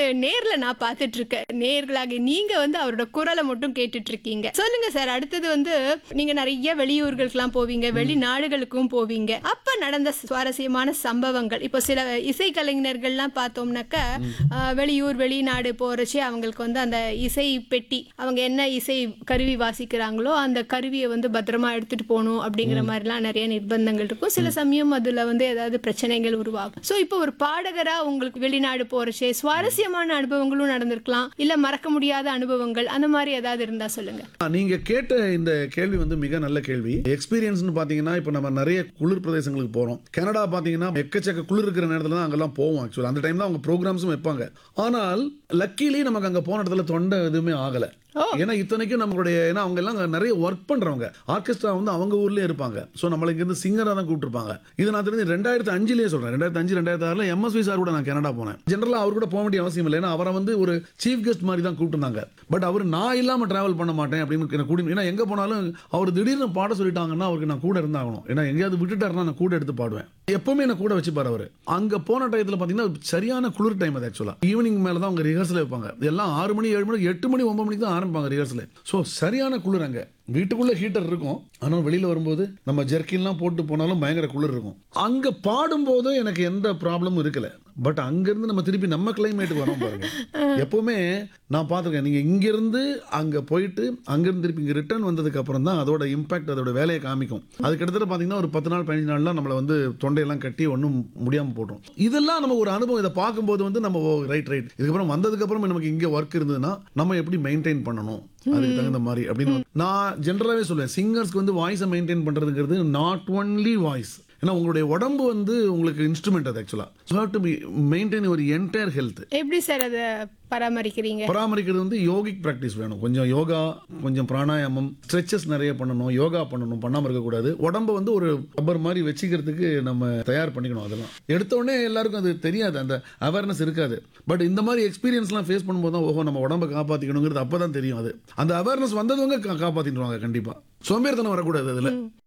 நேர்ல நான் பார்த்துட்டு இருக்கேன் நேர்களாக நீங்க வந்து அவரோட குரலை மட்டும் கேட்டுட்டு இருக்கீங்க சொல்லுங்க சார் அடுத்தது வந்து நீங்க நிறைய வெளியூர்களுக்கெல்லாம் போவீங்க வெளிநாடுகளுக்கும் போவீங்க அப்ப நடந்த சுவாரஸ்யமான சம்பவங்கள் இப்போ சில இசைக்கலைஞர்கள்லாம் பார்த்தோம்னாக்க ஆஹ், வெளியூர் வெளிநாடு போறச்சே அவங்களுக்கு வந்து அந்த இசை பெட்டி அவங்க என்ன இசை கருவி வாசிக்கிறாங்களோ அந்த கருவியை வந்து பத்திரமா எடுத்துட்டு போகணும் அப்படிங்கிற மாதிரிலாம் நிறைய நிர்பந்தங்கள் இருக்கும் சில சமயம் அதுல வந்து ஏதாவது பிரச்சனைகள் உருவாகும் ஸோ இப்போ ஒரு பாடகரா உங்களுக்கு வெளிநாடு போறச்சே சுவாரஸ்யமான அனுபவங்களும் நடந்திருக்கலாம் இல்ல மறக்க முடியாத அனுபவங்கள் அந்த மாதிரி ஏதாவது இருந்தா சொல்லுங்க நீங்க கேட்ட இந்த கேள்வி வந்து மிக நல்ல கேள்வி எக்ஸ்பீரியன்ஸ்னு பாத்தீங்கன்னா இப்போ நம்ம நிறைய குளிர் பிரதேசங்களுக்கு போறோம் கனடா பாத்தீங்கன்னா எக்கச்சக்க குளிர் இருக்கிற நேரத்துல தான் அங்கெல்லாம் போவோம் ஆக்சுவலா அந்த டைம் தான் அவங்க ப்ரோக்ராம்ஸும் வைப்பாங்க ஆனால் லக்கிலி நமக்கு அங்க போன இடத்துல தொண்டை எதுவுமே ஆகல ஏன்னா இத்தனைக்கும் நம்மளுடைய ஏன்னா அவங்க எல்லாம் அங்க நிறைய ஒர்க் பண்றவங்க ஆர்கெஸ்ட்ரா வந்து அவங்க ஊர்லயே இருப்பாங்க ஸோ நம்மள இங்க இருந்து சிங்கரா தான் கூப்பிட்டுருப்பாங்க இது நான் தெரிஞ்சு ரெண்டாயிரத்தி அஞ்சுலயே சொல்றேன் ரெண்டாயிரத்தி அஞ்சு ரெண்டாயிரத்தி ஆறுல எம்எஸ்வி சார் கூட நான் கனடா போனேன் ஜென்ரலா அவர் கூட போக வேண்டிய அவசியம் இல்லை ஏன்னா அவரை வந்து ஒரு சீஃப் கெஸ்ட் மாதிரி தான் கூப்பிட்டுருந்தாங்க பட் அவர் நான் இல்லாம டிராவல் பண்ண மாட்டேன் அப்படின்னு எனக்கு கூடி ஏன்னா எங்க போனாலும் அவர் திடீர்னு பாட சொல்லிட்டாங்கன்னா அவருக்கு நான் கூட இருந்தாகணும் ஏன்னா எங்கேயாவது விட்டுட்டாருன்னா நான் கூட எடுத்து பாடுவேன் எப்பவுமே நான் கூட வச்சுப்பாரு அவர் அங்க போன டயத்துல பாத்தீங்கன்னா சரியான குளிர் டைம் அது ஆக்சுவலா ஈவினிங் மேல தான் அவங்க ரிஹர்சல் வைப்பாங்க எல்லாம் ஆறு மணி ஏழு மணி எட்டு மணி ஒன்பது மணிக்கு தான் ஆரம்பிப்பாங்க ரிஹர்சல் ஸோ சரியான குளிர் அங்க வீட்டுக்குள்ள ஹீட்டர் இருக்கும் ஆனால் வெளியில வரும்போது நம்ம ஜெர்க்கின்லாம் போட்டு போனாலும் பயங்கர குளிர் இருக்கும் அங்க பாடும்போது எனக்கு எந்த ப்ராப்ளமும் இருக்கல பட் அங்கிருந்து நம்ம திருப்பி நம்ம கிளைமேட்டுக்கு வரோம் பாருங்க எப்பவுமே நான் பார்த்துருக்கேன் நீங்க இங்கிருந்து அங்க போயிட்டு அங்கிருந்து திருப்பி இங்க ரிட்டர்ன் வந்ததுக்கு அப்புறம் தான் அதோட இம்பாக்ட் அதோட வேலையை காமிக்கும் அதுக்கு கிட்டத்தட்ட பாத்தீங்கன்னா ஒரு பத்து நாள் பதினஞ்சு நாள்லாம் நம்மளை வந்து தொண்டையெல்லாம் கட்டி ஒன்றும் முடியாம போட்டோம் இதெல்லாம் நம்ம ஒரு அனுபவம் இதை பார்க்கும்போது வந்து நம்ம ரைட் ரைட் இதுக்கப்புறம் வந்ததுக்கு அப்புறம் நமக்கு இங்க ஒர்க் இருந்ததுன்னா நம்ம எப்படி மெயின்டைன் பண்ணணும் அதுக்கு தகுந்த மாதிரி அப்படின்னு நான் ஜென்ரலாகவே சொல்லுவேன் சிங்கர்ஸ்க்கு வந்து வாய்ஸை மெயின்டைன் பண்றதுங்கிறது நாட் ஒன்லி வாய்ஸ் ஏன்னா உங்களுடைய உடம்பு வந்து உங்களுக்கு இன்ஸ்ட்ருமெண்ட் அது ஆக்சுவலாக டு பி மெயின்டைன் ஒரு என்டையர் ஹெல்த் எப்படி சார் அதை பராமரிக்கிறீங்க பராமரிக்கிறது வந்து யோகிக் ப்ராக்டிஸ் வேணும் கொஞ்சம் யோகா கொஞ்சம் பிராணாயாமம் ஸ்ட்ரெச்சஸ் நிறைய பண்ணணும் யோகா பண்ணணும் பண்ணாமல் இருக்கக்கூடாது உடம்ப வந்து ஒரு ரப்பர் மாதிரி வச்சுக்கிறதுக்கு நம்ம தயார் பண்ணிக்கணும் அதெல்லாம் எடுத்த உடனே எல்லாருக்கும் அது தெரியாது அந்த அவேர்னஸ் இருக்காது பட் இந்த மாதிரி எக்ஸ்பீரியன்ஸ்லாம் ஃபேஸ் பண்ணும்போது தான் ஓஹோ நம்ம உடம்ப காப்பாற்றிக்கணுங்கிறது அப்போ தான் தெரியும் அது அந்த அவேர்னஸ் வந்தவங்க கா- காப்பாத்திடுவாங்க கண்டிப்பாக சோம்பேறித்தனம் வரக்கூடாது அதில்